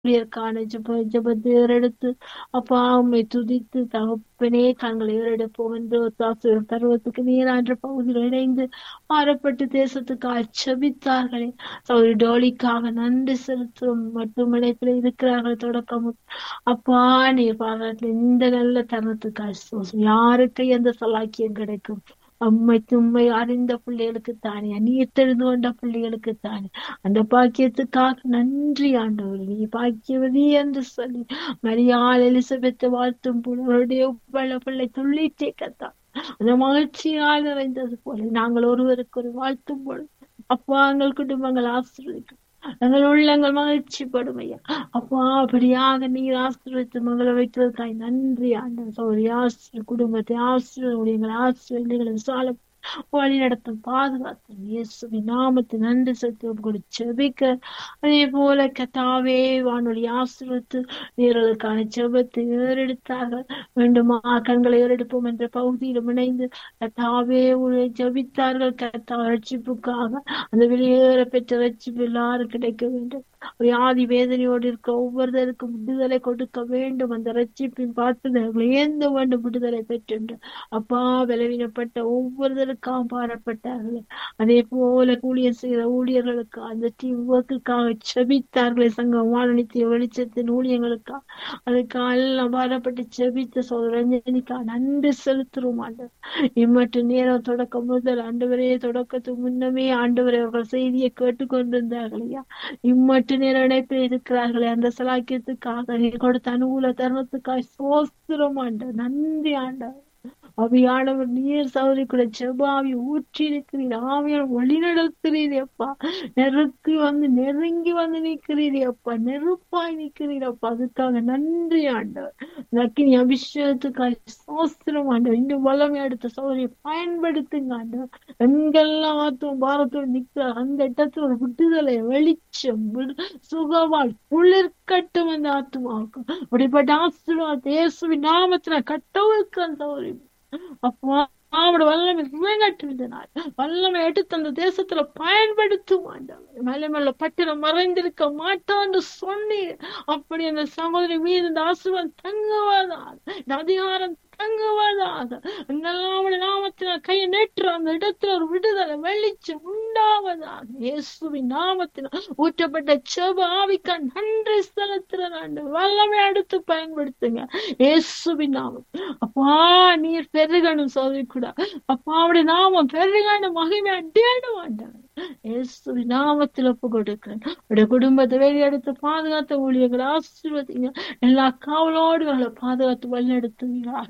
ஊழியர்க்கான ஜெப ஜெபத்தை ஏறெடுத்து அப்பா உம்மை துதித்து தகப்பனே கண்களை ஏறெடுப்போம் என்று ஒத்தாசை பருவத்துக்கு நீரான்ற பகுதியில் இணைந்து மாறப்பட்டு தேசத்துக்காக செபித்தார்களே சௌரி டோலிக்காக நன்றி செலுத்தும் மற்றும் இணைப்பில் இருக்கிறார்கள் தொடக்கம் அப்பா நீர் பாராட்டில் இந்த நல்ல தருணத்துக்காக ஸ்தோத்திரம். யாருக்கு எந்த சலாக்கியம் கிடைக்கும் அம்மை தும்மை அறிந்த பிள்ளைகளுக்கு தானே நீர் தெரிந்து கொண்ட பிள்ளைகளுக்கு தானே அந்த பாக்கியத்துக்காக நன்றி ஆண்டவர் நீ பாக்கியவதி என்று சொல்லி மரியாள் எலிசபெத்தை வாழ்த்தும் புலவருடைய உப்பள பிள்ளை துள்ளி தேக்கத்தான் அந்த மகிழ்ச்சியால் நிறைந்தது போல நாங்கள் ஒருவருக்கு ஒரு வாழ்த்தும் பொழுது அப்பா எங்கள் குடும்பங்கள் ஆசீர்வதிக்கும் எங்கள் உள்ளங்கள் மகிழ்ச்சி படுமையா அப்பா அப்படியாக நீர் ஆசீர்வதித்து மகளை வைத்ததற்காய் நன்றி ஆண்டவர் சௌரி ஆசிரியர் குடும்பத்தை ஆசிரியர் எங்கள் ஆசிரியர்களை விசால வழி நடத்தும் பாதுகாத்தும் இயேசுவின் நாமத்தை நன்றி செலுத்தி கொடு செபிக்க அதே போல கத்தாவே வானொலி ஆசிரியத்து நீர்களுக்கான செபத்தை ஏறெடுத்தார்கள் வேண்டுமா கண்களை ஏறெடுப்போம் என்ற பகுதியில் இணைந்து கத்தாவே உங்களை ஜபித்தார்கள் கத்தா ரட்சிப்புக்காக அந்த வெளியேற பெற்ற ரட்சிப்பு எல்லாரும் கிடைக்க வேண்டும் வியாதி வேதனையோடு இருக்க ஒவ்வொருத்தருக்கும் விடுதலை கொடுக்க வேண்டும் அந்த ரட்சிப்பின் பார்த்துதல்களை ஏந்த வேண்டும் விடுதலை பெற்று அப்பா பலவீனப்பட்ட ஒவ்வொருத்தருக்காக பாடப்பட்டார்கள் அதே போல ஊழியர் செய்கிற ஊழியர்களுக்கு அந்த டீம் ஒர்க்குக்காக செபித்தார்களே சங்கம் வானொலித்திய வெளிச்சத்தின் ஊழியங்களுக்காக அதுக்காக எல்லாம் பாடப்பட்டு செபித்த சோதரஞ்சனிக்கா நன்றி செலுத்துறோம் ஆண்டவர் இம்மற்ற நேரம் தொடக்கம் முதல் ஆண்டவரே தொடக்கத்துக்கு முன்னமே ஆண்டவரே அவர்கள் செய்தியை கேட்டுக்கொண்டிருந்தார்கள் ஐயா இம்மற்ற நேரம் இணைப்பில் இருக்கிறார்களே அந்த சலாக்கியத்துக்காக நீ கொடுத்த அனுகூல தருணத்துக்காக சோஸ்திரம் ஆண்டவர் நன்றி ஆண்டவர் அவியானவர் நீர் சௌரி கூட செபாவி ஊற்றி இருக்கிறீர் ஆவியார் வழி நடத்துறீர் அப்பா நெருக்கி வந்து நெருங்கி வந்து நிற்கிறீர் அப்பா நெருப்பாய் நிற்கிறீர் அப்பா அதுக்காக நன்றி ஆண்டவர் நக்கினி அபிஷேகத்துக்காக சோஸ்திரம் ஆண்டவர் இன்னும் வல்லமை அடுத்த சௌரியை பயன்படுத்துங்க ஆண்டவர் எங்கெல்லாம் ஆத்துவம் பாரத்தோடு நிற்கிறார் அந்த இடத்துல ஒரு விடுதலை வெளிச்சம் சுகவால் குளிர்கட்டும் அந்த ஆத்மாவுக்கும் அப்படிப்பட்ட ஆசீர்வாத இயேசுவின் நாமத்துல கட்டவுக்கு அந்த ஒரு அப்பா அவனோட வல்லமை இறங்கட்டும் இந்த நாள் வல்லமை எடுத்து அந்த தேசத்துல பயன்படுத்தும் ஆண்டவர் மேல மேல பட்டினம் மறைந்திருக்க மாட்டான்னு சொன்னீர் அப்படி அந்த சகோதரி மீது இந்த ஆசிர்வாதம் தங்குவதாக இந்த அதிகாரம் தங்குவதாக அவனுடைய நாமத்தினால் கையை நேற்று அந்த இடத்துல ஒரு விடுதலை வெளிச்சம் உண்டாவதாக இயேசுவின் நாமத்தினால் ஊற்றப்பட்ட செப ஆவிக்கா நன்றி செலுத்துறேன் ஆண்டு வல்லமை அடுத்து பயன்படுத்துங்க இயேசுவின் நாமம் அப்பா நீர் பெருகணும் சோதரி கூட அப்பா அவருடைய நாமம் பெருகணும் மகிமை அடியணும் ஆண்டவர் இயேசுவின் நாமத்தில் ஒப்பு கொடுக்கிறேன் உடைய குடும்பத்தை வெளியெடுத்து பாதுகாத்த ஊழியர்களை ஆசீர்வதிங்க எல்லா காவலோடுகளை பாதுகாத்து வழிநடத்துவீங்க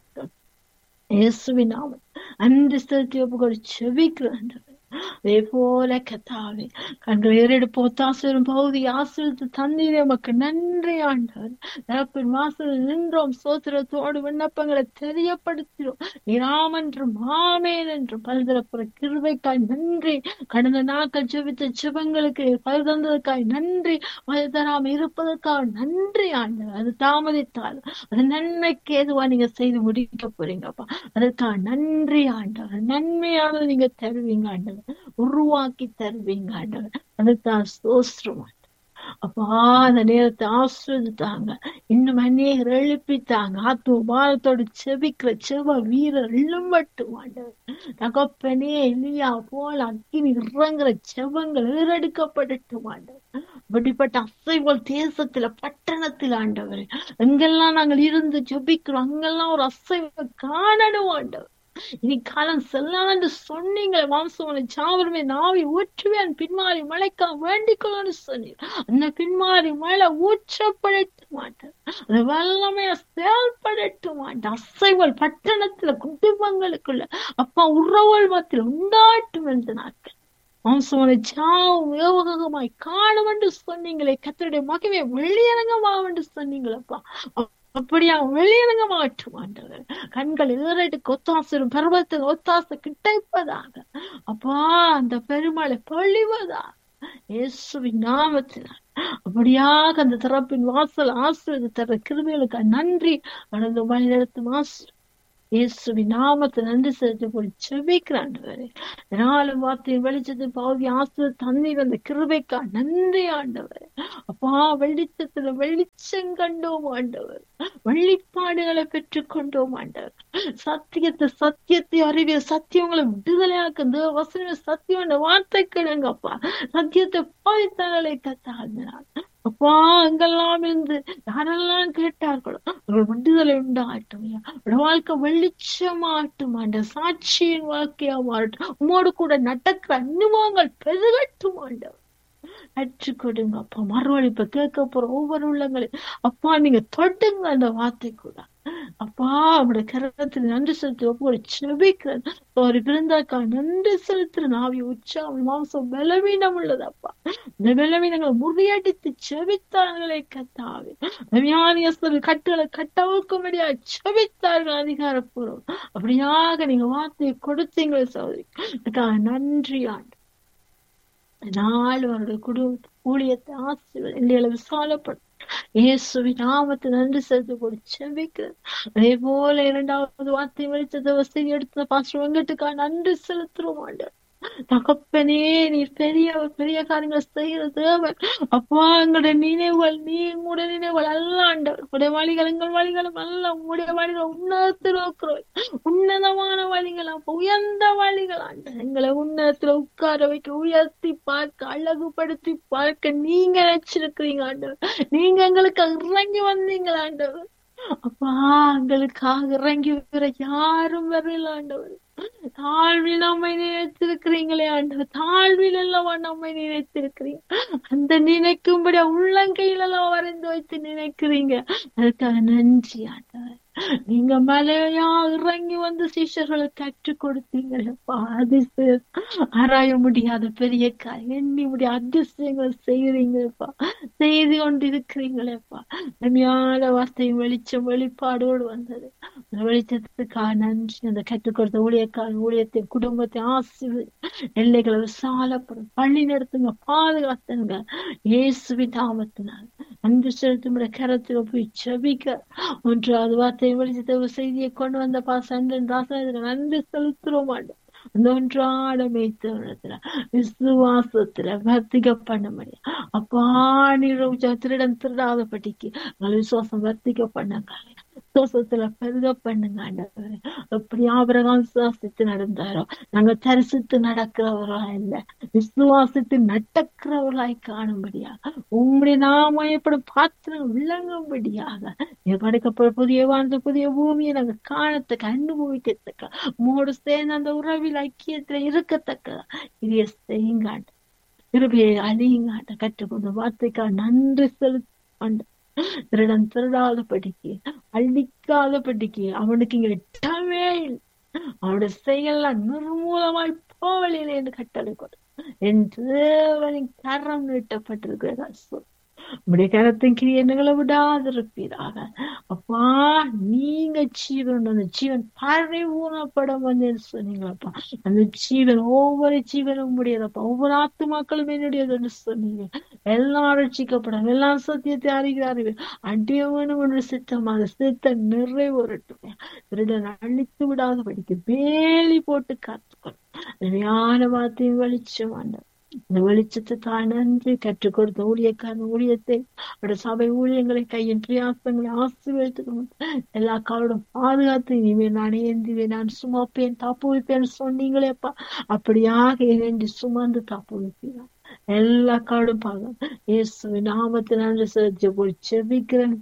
இயேசுவின் நாமம் அன்று செலுத்தி ஒப்பு கொடுத்து செபிக்கிறேன் அதே போல கத்தாவே கண்கள் ஏறெடுப்பு ஒத்தாசிரும் பகுதி ஆசிரியத்து தண்ணீரே உமக்கு நன்றி ஆண்டவர் தரப்பின் வாசல் நின்றோம் சோத்திரத்தோடு விண்ணப்பங்களை தெரியப்படுத்தினோம் இராமன்றும் ஆமேன் என்றும் பல்தரப்புற கிருபைக்காய் நன்றி கடந்த நாட்கள் ஜெபித்த ஜெபங்களுக்கு பல் தந்ததுக்காய் நன்றி மது தராம இருப்பதற்காக நன்றி ஆண்டவர் அது தாமதித்தால் அது நன்மைக்கு ஏதுவா நீங்க செய்து முடிக்க போறீங்கப்பா அதற்காக நன்றி ஆண்டவர் நன்மையானது நீங்க தருவீங்க ஆண்டவர் உருவாக்கி தருவீங்க ஆண்டவர் அதுதான் சோஸ்திரம் அப்பா அந்த நேரத்தை ஆஸ்வதித்தாங்க இன்னும் அநேகர் எழுப்பித்தாங்க ஆத்ம பாரத்தோடு செபிக்கிற செவ வீரர் எழும்பட்டும் ஆண்டவர் தகப்பனே இல்லையா போல அக்கினி இறங்குற செவங்கள் ஏறெடுக்கப்படட்டும் ஆண்டவர் அப்படிப்பட்ட அசைவல் தேசத்துல பட்டணத்தில் ஆண்டவர் எங்கெல்லாம் நாங்கள் இருந்து ஜெபிக்கிறோம் அங்கெல்லாம் ஒரு அசைவை காணணும் ஆண்டவர் இனி காலம் செல்லான்னு சொன்னீங்க மாம்சவனை சாவருமே நாவி ஊற்றுவேன் பின்மாறி மழைக்கா வேண்டிக் கொள்ளு சொன்னீர் அந்த பின்மாறி மழை ஊற்றப்படட்டு மாட்டேன் அந்த வல்லமைய செயல்படட்டு மாட்டேன் அசைவல் பட்டணத்துல குடும்பங்களுக்குள்ள அப்பா உறவுகள் மத்தியில் உண்டாட்டும் என்ற நாட்கள் மாம்சவனை சாவும் ஏவகமாய் காணும் என்று சொன்னீங்களே கத்தருடைய மகிமை வெளியரங்கமா என்று சொன்னீங்களப்பா அப்படியா வெளியிலங்க மாற்றும் ஆண்டவர் கண்கள் ஏறெடுக்க ஒத்தாசிரும் பருவத்தில் ஒத்தாசை கிடைப்பதாக அப்பா அந்த பெருமழை பொழிவதாக இயேசுவின் நாமத்தினால் அப்படியாக அந்த திறப்பின் வாசல் ஆசிரியர் தர கிருமைகளுக்கு நன்றி வளர்ந்து வழிநடத்தும் ஆசிரியர் இயேசுவின் நாமத்தை நன்றி செலுத்தி போய் செபிக்கிறாண்டவரே நாளும் வார்த்தையின் வெளிச்சத்தை பாவி ஆசிரியர் தந்தை வந்த கிருபைக்கா நன்றி ஆண்டவர் அப்பா வெளிச்சத்துல வெளிச்சம் கண்டோம் ஆண்டவர் வெளிப்பாடுகளை பெற்றுக் கொண்டோம் ஆண்டவர் சத்தியத்தை சத்தியத்தை அறிவிய சத்தியங்களை விடுதலையாக்க இந்த வசன சத்தியம் என்ற வார்த்தை கிடங்கப்பா சத்தியத்தை பாதித்தாலே கத்தாழ்ந்தார் அப்பா எங்கெல்லாம் இருந்து யாரெல்லாம் கேட்டார்களோ அவர்கள் விடுதலை உண்டாகட்டும் ஐயா. அவருடைய வாழ்க்கை வெளிச்சமாட்டும் ஆண்ட சாட்சியின் வாழ்க்கையா மாறட்டும் உம்மோடு கூட நடக்கிற அனுபவங்கள் பெருகட்டும் ஆண்டவர் கற்றுக் கொடுங்க அப்பா மறுவழிப்ப கேட்க போற ஒவ்வொரு உள்ளங்களையும் அப்பா நீங்க தொட்டுங்க அந்த வார்த்தை கூட அப்பா அவருடைய கரத்தில் நன்றி செலுத்தி ஒவ்வொரு செபிக்கிறேன் ஒரு பிறந்தாக்கா நன்றி செலுத்துறேன் ஆவி உற்சாகம் மாம்சம் பலவீனம் உள்ளது அப்பா இந்த பலவீனங்களை முறியடித்து செபித்தார்களே கத்தாவே வியாதியஸ்தர் கட்டுகளை கட்டவுக்கும்படியா செபித்தார்கள் அதிகாரப்பூர்வம் அப்படியாக நீங்க வார்த்தையை கொடுத்தீங்களே சௌதரி அதுக்காக நன்றி ஆண்டு நாள் அவருடைய குடும்ப ஊழியத்தை ஆசிரியர் இல்லையில விசாலப்படும் இயேசுவின் நாமத்தை நன்றி செலுத்தி கொடு செபிக்கிறேன் அதே போல இரண்டாவது வார்த்தை வெளிச்சத்தை வசதி எடுத்த பாஸ்டர் வெங்கட்டுக்கா நன்றி செலுத்துறோம் ஆண்டவர் தகப்பனே நீர் பெரிய பெரிய காரியங்களை செய்கிற தேவன் அப்பா எங்களுடைய நினைவுகள் நீ உங்களுடைய நினைவுகள் அல்ல ஆண்டவர் உடைய வழிகள் எங்கள் வழிகளும் அல்ல உங்களுடைய வழிகள் உன்னதத்தில் இருக்கிறோம் உன்னதமான வழிகள் அப்ப உயர்ந்த வழிகள் ஆண்டவர் எங்களை உன்னதத்துல உட்கார வைக்க உயர்த்தி பார்க்க அழகுபடுத்தி பார்க்க நீங்க நினைச்சிருக்கிறீங்க ஆண்டவர் நீங்க எங்களுக்கு இறங்கி வந்தீங்க ஆண்டவர் அப்பா எங்களுக்காக இறங்கி வர யாரும் வரல ஆண்டவர் தாழ்வில் நம்மை நினைத்திருக்கிறீங்களே ஆண்டவர் தாழ்வில் அல்லவா நம்மை நினைத்திருக்கிறீங்க அந்த நினைக்கும்படி உள்ளங்கையில எல்லாம் வரைந்து வைத்து நினைக்கிறீங்க அதுக்காக நன்றி ஆண்டவர் நீங்க மலையா இறங்கி வந்து சிஷ்யர்களுக்கு கற்றுக் கொடுத்தீங்களப்பா அதிசயம் ஆராய முடியாத பெரிய காரியம் எண்ணி முடியாத அதிசயங்களை செய்யறீங்கப்பா செய்து கொண்டு இருக்கிறீங்களேப்பா உண்மையான வார்த்தையும் வெளிச்சம் வெளிப்பாடோடு வந்தது அந்த வெளிச்சத்துக்காக நன்றி அந்த கற்றுக் கொடுத்த ஊழியக்கார ஊழியத்தை குடும்பத்தை ஆசிர்வதி எல்லைகளை விசாலப்படும் பள்ளி நடத்துங்க பாதுகாத்துங்க இயேசுவி தாமத்தினால் அன்பு செலுத்தும் கரத்தில் போய் செபிக்க ஒன்றாவது வார்த்தை வெளிச்சத்தை ஒரு செய்தியை கொண்டு வந்த பாசன் ராசனுக்கு நன்றி செலுத்துறோம் மாட்டோம் அந்த ஒன்றாட மேய்த்தவனத்துல விசுவாசத்துல வர்த்திக பண்ண முடியும் அப்பா நீர் திருடன் திருடாத படிக்கு விசுவாசம் வர்த்திக பண்ணாங்க விசுவாசத்துல பெருக பண்ணுங்க ஆண்டவரே எப்படி ஆபரகம் விசுவாசித்து நடந்தாரோ நாங்க தரிசித்து நடக்கிறவர்களா இல்ல விசுவாசித்து நடக்கிறவர்களாய் காணும்படியாக உங்களுடைய நாமயப்படும் பாத்திரம் விளங்கும்படியாக நீ படைக்கப்பட புதிய வாழ்ந்த புதிய பூமியை நாங்க காணத்தக்க அனுபவிக்கத்தக்க மூடு சேர்ந்து அந்த உறவில் ஐக்கியத்துல இருக்கத்தக்கதா இதைய செய்யுங்காண்ட இருபையை அழியுங்காண்ட கற்றுக்கொண்ட வார்த்தைக்கா நன்றி செலுத்த திருடன் திருடாத படிக்கு அழிக்காத படிக்கு அவனுக்கு இங்க இடமே இல்லை அவனுடைய செயல்லாம் நிர்மூலமாய் போவலில் என்று கட்டளை கொடு என் தேவனின் கரம் நீட்டப்பட்டிருக்கிறதா சொல் உடைய கரத்தின் கிரியன்களை விடாதிருப்பீராக அப்பா நீங்க ஜீவன் அந்த ஜீவன் பறிவுணப்படம் வந்து சொன்னீங்களப்பா அந்த ஜீவன் ஒவ்வொரு ஜீவனும் முடியாதப்பா ஒவ்வொரு ஆத்துமாக்களும் என்னுடையதுன்னு சொன்னீங்க எல்லாம் ரட்சிக்கப்படும் எல்லாம் சத்தியத்தை அறிகிறார்கள் அடியவனும் ஒன்று சித்தமாக சித்த நிறைவேறட்டும் திருடன் அழித்து விடாத படிக்க வேலி போட்டு காத்துக்கணும் அருமையான வார்த்தையும் வெளிச்சம் ஆண்டவர் இந்த வெளிச்சத்தை தான் நன்றி கற்றுக் கொடுத்த ஊழியக்காரன் ஊழியத்தை அவருடைய சபை ஊழியங்களை கையின் பிரியாசங்களை ஆசீர்வதித்து எல்லா காலோடும் பாதுகாத்து இனிமேல் நான் ஏந்திவேன் நான் சுமப்பேன் தாப்பு வைப்பேன் சொன்னீங்களேப்பா அப்படியாக ஏந்தி சுமந்து தாப்பு வைப்பீங்க எல்லா காலோடும் பாதுகாப்பு இயேசு நாமத்தை நன்றி செலுத்தி போய் செபிக்கிறேன்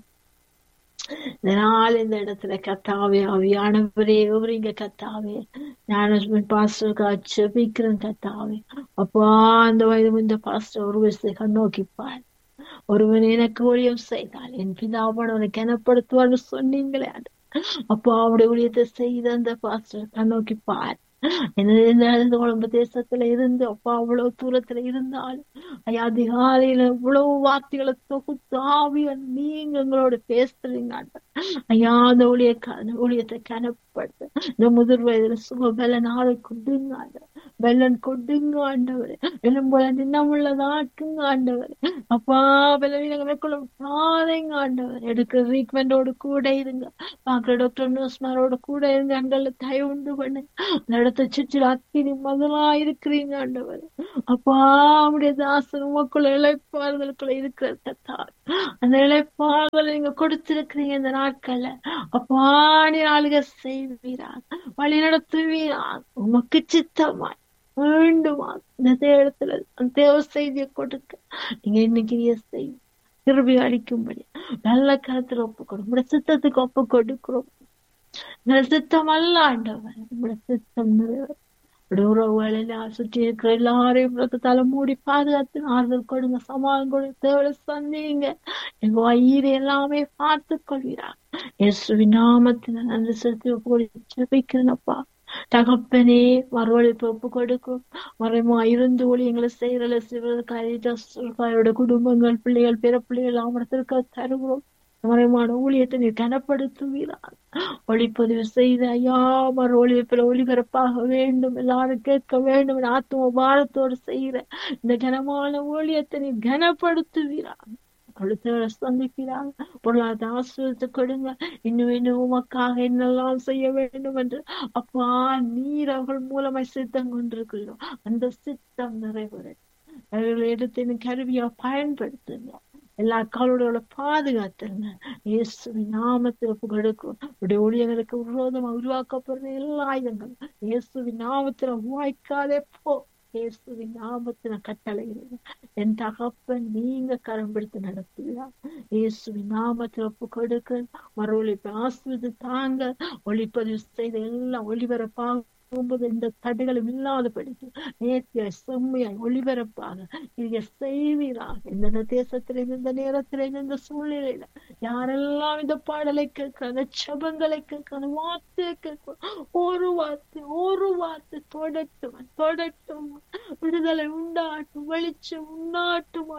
இதனால் இந்த இடத்துல கத்தாவே அவியானவரே இங்க கத்தாவே ஞானஸ்மின் பாஸ்டருக்கா செபிக்கிறேன் கத்தாவே அப்பா அந்த வயது இந்த பாஸ்டர் ஒரு விஷயத்தை கண்ணோக்கிப்பார் ஒருவன் எனக்கு ஊழியம் செய்தால் என் பிதாவன் அவனுக்கு எனப்படுத்துவார்னு சொன்னீங்களே அப்பா அவருடைய ஊழியத்தை செய்த அந்த பாஸ்டர் கண்ணோக்கி பார் என்ன குழம்பு தேசத்துல இருந்து அப்பா அவ்வளவு தூரத்துல இருந்தாலும் ஐயா அதிகாலையில இவ்வளவு வார்த்தைகளை தொகுத்து ஆவியன் நீங்க எங்களோட பேசுறீங்க ஐயா அந்த ஊழிய ஊழியத்தை கனப்படுத்த இந்த முதிர் வயதுல சுகபல நாளை கொடுங்க வெள்ளன் கொடுங்க ஆண்டவரே வெள்ளம் போல நின்னமுள்ளதாக்குங்க ஆண்டவரே அப்பா பலவீனங்களை பாதைங்க ஆண்டவர் எடுக்கிற ட்ரீட்மெண்டோட கூட இருங்க பாக்குற டாக்டர் நர்ஸ்மாரோட கூட இருங்க அண்டல தயவு உண்டு பண்ணு அந்த இடத்த சுற்றி அத்தினி முதலா இருக்கிறீங்க ஆண்டவர் அப்பா அவருடைய தாசன் உமக்குள்ள இழைப்பாறுதலுக்குள்ள இருக்கிற கத்தா அந்த இழைப்பாறுதலை நீங்க கொடுத்திருக்கிறீங்க இந்த நாட்கள்ல அப்பா நீ ஆளுக செய்வீரா வழி நடத்துவீரா உமக்கு சித்தமாய் மீண்டுமா இந்த தேவத்துல அந்த தேவ செய்தியை கொடுக்க நீங்க இன்னைக்கு செய்யும் திரும்பி அளிக்கும்படி நல்ல கருத்துல ஒப்பு கொடுக்கும் உங்களோட சித்தத்துக்கு ஒப்பு கொடுக்கிறோம் உங்களோட சித்தம் அல்ல ஆண்டவர் உங்களோட சித்தம் நிறைவேறும் உறவுகள் சுற்றி இருக்கிற எல்லாரையும் ரத்தத்தால மூடி பாதுகாத்து ஆறுதல் கொடுங்க சமாளம் கொடுங்க தேவலை சந்திங்க எங்க வயிறு எல்லாமே பார்த்து கொள்கிறார் இயேசுவி நாமத்தின நன்றி செலுத்தி ஒப்பு ஜெபிக்கிறேனப்பா தகப்பனே மறுவழிப்பு ஒப்பு கொடுக்கும் மறைமா இருந்து ஊழியங்களை செய்யறல சிவகாரியோட குடும்பங்கள் பிள்ளைகள் பிற பிள்ளைகள் அவனத்திற்கு தருகிறோம் மறைமான ஊழியத்தை நீ கனப்படுத்துவீரார் ஒளிப்பதிவு செய்த ஐயா மறு ஒளிப்பில் ஒளிபரப்பாக வேண்டும் எல்லாரும் கேட்க வேண்டும் ஆத்ம பாரத்தோடு செய்கிற இந்த கனமான ஊழியத்தை நீ கனப்படுத்துவீரார் அடுத்த சந்திக்கிறாங்க பொருளாதார ஆசிரியத்தை கொடுங்க இன்னும் இன்னும் உமக்காக என்னெல்லாம் செய்ய வேண்டும் என்று அப்பா நீர் அவர்கள் மூலமாய் சித்தம் கொண்டிருக்கிறோம் அந்த சித்தம் நிறைவேற அவர்கள் எடுத்து கருவியா பயன்படுத்துங்க எல்லா காலோட பாதுகாத்துருங்க இயேசுவின் நாமத்தில் கொடுக்கும் உடைய ஊழியர்களுக்கு விரோதமா உருவாக்கப்படுற எல்லா ஆயுதங்களும் இயேசுவின் நாமத்துல வாய்க்காதே போ இயேசுவின் நாமத்தின கட்டளைகிறது என் தகப்பன் நீங்க கரம் பிடித்து நடத்துவீரா இயேசுவின் நாமத்தில் ஒப்பு கொடுக்க மறு ஒழிப்பு ஆசிரியது தாங்க ஒளிப்பதிவு செய்த எல்லாம் ஒளிபரப்பாக போகும்போது எந்த தடைகளும் இல்லாதபடிக்கு நேர்த்தியாய் செம்மையாய் ஒளிபரப்பாக நீங்க செய்வீராக இந்த தேசத்தில இந்த நேரத்தில இந்த சூழ்நிலையில யாரெல்லாம் இந்த பாடலை கேட்கிறாங்க சபங்களை கேட்கிறாங்க வார்த்தையை கேட்கிறாங்க ஒரு வார்த்தை ஒரு வார்த்தை தொடட்டும் தொடட்டும் விடுதலை உண்டாட்டும் வெளிச்சம் உண்டாட்டும்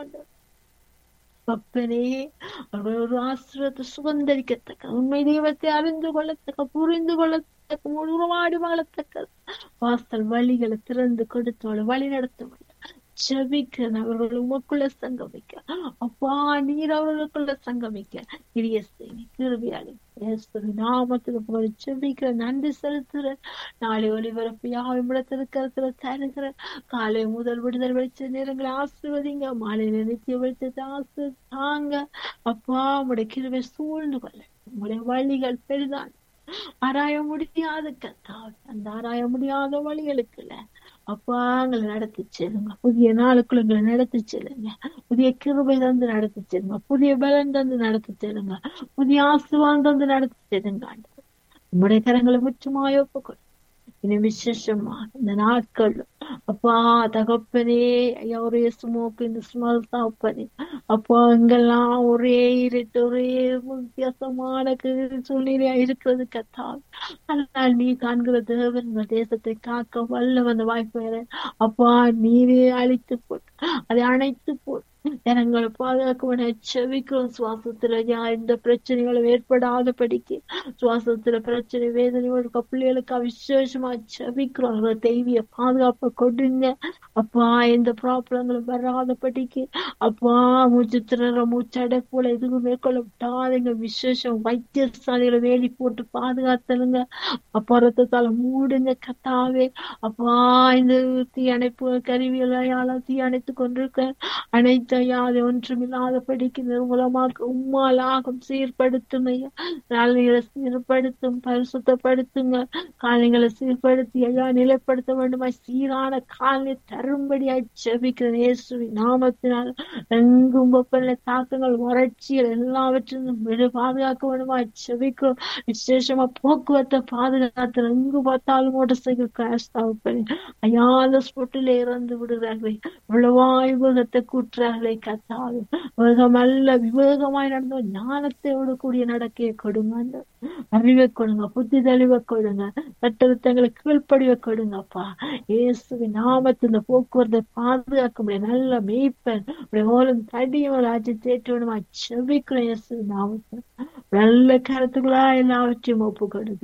பப்பனே அவர்கள் ஒரு ஆசிரியத்தை சுதந்திரிக்கத்தக்க உண்மை தெய்வத்தை அறிந்து கொள்ளத்தக்க புரிந்து கொள்ளத்தக்க உருவாடி வாழத்தக்க வாசல் வழிகளை திறந்து கொடுத்தவளை வழி நடத்த ஜபிக்கிறேன் அவர்கள் உமக்குள்ள சங்கமிக்க அப்பா நீர் அவர்களுக்குள்ள சங்கமிக்க கிரிய செய்தி கிருபியாளி நாமத்துக்கு போய் ஜபிக்கிற நன்றி செலுத்துற நாளை ஒளிபரப்பு யாவும் இடத்திருக்கிறதுல தருகிற காலை முதல் விடுதல் வெளிச்ச நேரங்களை ஆசிர்வதிங்க மாலையில நித்திய வெளிச்சத்தை ஆசு தாங்க அப்பா உடைய கிருவை சூழ்ந்து கொள்ள உங்களுடைய வழிகள் பெரிதான் ஆராய முடியாத கத்தாவே அந்த ஆராய முடியாத வழிகளுக்குள்ள அப்பா எங்களை நடத்தி செல்லுங்க புதிய நாளுக்குள்ள எங்களை நடத்தி செல்லுங்க புதிய கிருபை தந்து நடத்தி செல்லுங்க புதிய பலன் தந்து நடத்தி செல்லுங்க புதிய ஆசுவான் தந்து நடத்தி செல்லுங்க உங்களுடைய கரங்களை முற்றுமாயோ ஒப்புக்கொள் இனி விசேஷமா இந்த நாட்கள் அப்பா தகப்பனே ஐயா ஒரே சுமோக்கு இந்த ஸ்மெல் தகப்பனே அப்பா இங்கெல்லாம் ஒரே இருட்டு ஒரே வித்தியாசமான சூழ்நிலையா இருக்கிறது கத்தா ஆனால் நீ காண்கிற தேவன் இந்த தேசத்தை காக்க வல்ல வந்த வாய்ப்பு அப்பா நீரே அழித்து போட்டு அதை அணைத்து போட்டு ஜனங்களை பாதுகாக்க செவிக்கிறோம் சுவாசத்துல எந்த பிரச்சனைகளும் ஏற்படாத படிக்கு சுவாசத்துல பிரச்சனை வேதனையோட பிள்ளைகளுக்கு விசேஷமா செவிக்கிறோம் தெய்விய பாதுகாப்பை கொடுங்க அப்பா எந்த ப்ராப்ளங்களும் வராத படிக்கு அப்பா மூச்சு திணற மூச்சடை போல எதுவும் மேற்கொள்ள விட்டாதீங்க விசேஷம் வைத்தியசாலையில வேலி போட்டு பாதுகாத்தலுங்க அப்பா ரத்தத்தால மூடுங்க கத்தாவே அப்பா இந்த தீ அணைப்பு கருவிகளால தீ அணைத்து கொண்டிருக்க அனைத்து ஐயாது ஒன்றுமில்லாத படிக்கு நிர்மூலமாக உம்மாலாகும் சீர்படுத்தும் ஐயா நாளைகளை சீர்படுத்தும் பரிசுத்தப்படுத்துங்க காலைகளை சீர்படுத்தி ஐயா நிலைப்படுத்த வேண்டுமா சீரான காலை தரும்படியாய் ஜெபிக்கிற இயேசுவி நாமத்தினால் எங்கும் வெப்பநிலை தாக்கங்கள் வறட்சிகள் எல்லாவற்றிலும் விடு பாதுகாக்க வேண்டுமா ஜெபிக்கிறோம் விசேஷமா போக்குவரத்தை பாதுகாத்து எங்கு பார்த்தாலும் மோட்டர் சைக்கிள் கிராஷ் தாவப்படி ஐயா அந்த ஸ்பொட்டில இறந்து விடுகிறார்கள் இவ்வளவாய் விவேகத்தை கூட்டுறார்களே கத்தாது விவேகம் அல்ல விவேகமாய் நடந்த ஞானத்தோடு கூடிய நடக்கையை கொடுங்க அந்த அறிவை கொடுங்க புத்தி தெளிவை கொடுங்க சட்டத்தங்களை கீழ்ப்படிவை கொடுங்கப்பா இயேசுவின் நாமத்து இந்த போக்குவரத்தை பாதுகாக்க முடியும் நல்ல மேய்ப்பன் ஓலம் தடியும் ராஜ்ய தேற்று வேணுமா செவிக்கிறோம் இயேசுவின் நாமத்தை நல்ல கருத்துக்களா எல்லாவற்றையும் ஒப்பு கொடுக்கிறேன்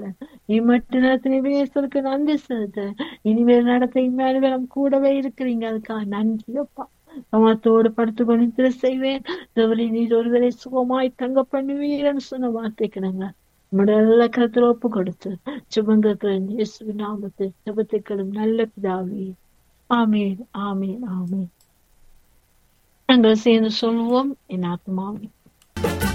இம்மட்டு நடத்தின பேசுறதுக்கு நன்றி செலுத்த இனிமேல் நடத்த இம்மானுவேலம் கூடவே இருக்கிறீங்க அதுக்காக நன்றி அப்பா சமத்தோடு படுத்து கொண்டு செய்வேன் தேவரே நீர் ஒருவரை சுகமாய் தங்க பண்ணுவீரன்னு சொன்ன வார்த்தைக்கு நாங்க நம்முடைய எல்லா கருத்துல ஒப்பு கொடுத்து சுபங்க இயேசு நாமத்தை ஜபத்துக்களும் நல்ல பிதாவே ஆமேன் ஆமேன் ஆமேன் நாங்கள் சேர்ந்து சொல்வோம் என் ஆத்மாவே